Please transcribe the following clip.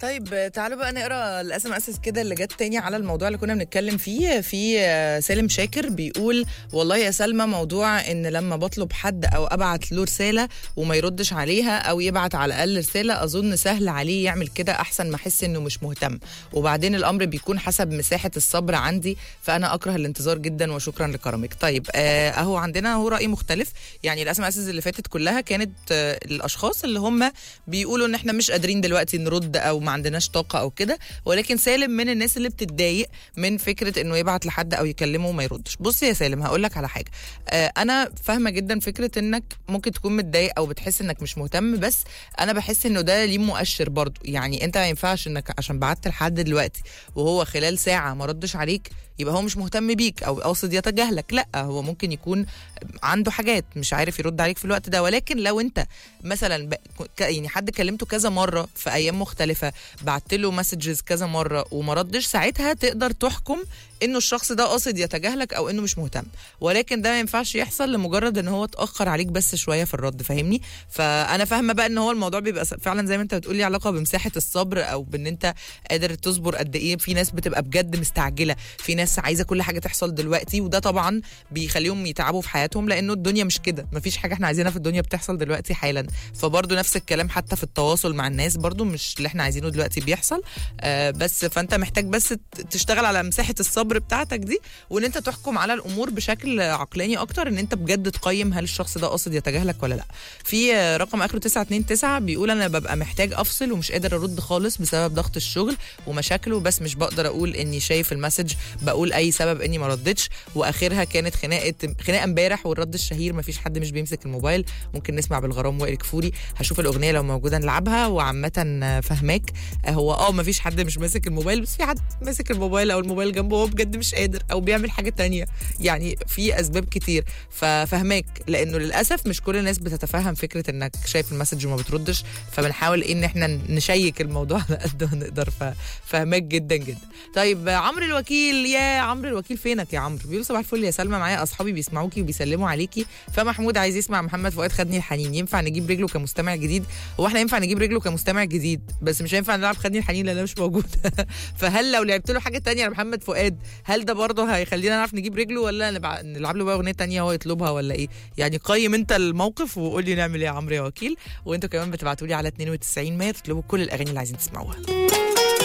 طيب تعالوا بقى نقرا الاس ام اس كده اللي جت تاني على الموضوع اللي كنا بنتكلم فيه في آه، سالم شاكر بيقول والله يا سلمى موضوع ان لما بطلب حد او ابعت له رساله وما يردش عليها او يبعت على الاقل رساله اظن سهل عليه يعمل كده احسن ما احس انه مش مهتم وبعدين الامر بيكون حسب مساحه الصبر عندي فانا اكره الانتظار جدا وشكرا لكرمك طيب آه، اهو عندنا هو راي مختلف يعني الاس ام اس اللي فاتت كلها كانت آه، الاشخاص اللي هم بيقولوا ان احنا مش قادرين دلوقتي نرد او ما عندناش طاقه او كده ولكن سالم من الناس اللي بتتضايق من فكره انه يبعت لحد او يكلمه وما يردش بص يا سالم هقول لك على حاجه آه انا فاهمه جدا فكره انك ممكن تكون متضايق او بتحس انك مش مهتم بس انا بحس انه ده ليه مؤشر برضو يعني انت ما ينفعش انك عشان بعت لحد دلوقتي وهو خلال ساعه ما ردش عليك يبقى هو مش مهتم بيك او قاصد يتجاهلك لا هو ممكن يكون عنده حاجات مش عارف يرد عليك في الوقت ده ولكن لو انت مثلا ب... ك- يعني حد كلمته كذا مره في ايام مختلفه بعت له مسجز كذا مره وما ردش ساعتها تقدر تحكم انه الشخص ده قاصد يتجاهلك او انه مش مهتم ولكن ده ما ينفعش يحصل لمجرد ان هو اتاخر عليك بس شويه في الرد فاهمني فانا فاهمه بقى ان هو الموضوع بيبقى س- فعلا زي ما انت بتقولي علاقه بمساحه الصبر او بان انت قادر تصبر قد ايه في ناس بتبقى بجد مستعجله في ناس عايزه كل حاجه تحصل دلوقتي وده طبعا بيخليهم يتعبوا في حياتهم لانه الدنيا مش كده مفيش حاجه احنا عايزينها في الدنيا بتحصل دلوقتي حالا فبرضه نفس الكلام حتى في التواصل مع الناس برضه مش اللي احنا عايزينه دلوقتي بيحصل آه بس فانت محتاج بس ت- تشتغل على مساحه الصبر بتاعتك دي وان انت تحكم على الامور بشكل عقلاني اكتر ان انت بجد تقيم هل الشخص ده قاصد يتجاهلك ولا لا في آه، رقم اخره 929 بيقول انا ببقى محتاج افصل ومش قادر ارد خالص بسبب ضغط الشغل ومشاكله بس مش بقدر اقول اني شايف المسج بقول اي سبب اني ما ردتش واخرها كانت خناقه خناقه امبارح والرد الشهير مفيش حد مش بيمسك الموبايل ممكن نسمع بالغرام وائل كفوري هشوف الاغنيه لو موجوده نلعبها وعامه آه، فهماك آه، هو اه مفيش حد مش ماسك الموبايل بس في حد ماسك الموبايل او الموبايل جنبه وهو بجد مش قادر او بيعمل حاجه تانية يعني في اسباب كتير ففهماك لانه للاسف مش كل الناس بتتفهم فكره انك شايف المسج وما بتردش فبنحاول ايه ان احنا نشيك الموضوع على قد ما نقدر ففهماك جدا جدا طيب آه، عمرو الوكيل يا عمرو الوكيل فينك يا عمرو بيقول صباح الفل يا سلمى معايا اصحابي بيسمعوكي وبيسلموا عليكي فمحمود عايز يسمع محمد فؤاد خدني الحنين ينفع نجيب رجله كمستمع جديد هو احنا ينفع نجيب رجله كمستمع جديد بس مش هينفع نلعب خدني الحنين لان أنا مش موجود فهل لو لعبت له حاجه تانية لمحمد فؤاد هل ده برضه هيخلينا نعرف نجيب رجله ولا نبع... نلعب له بقى اغنيه تانية هو يطلبها ولا ايه يعني قيم انت الموقف وقول لي نعمل ايه يا عمرو يا وكيل وانتوا كمان بتبعتوا لي على 92 100 تطلبوا كل الاغاني اللي عايزين تسمعوها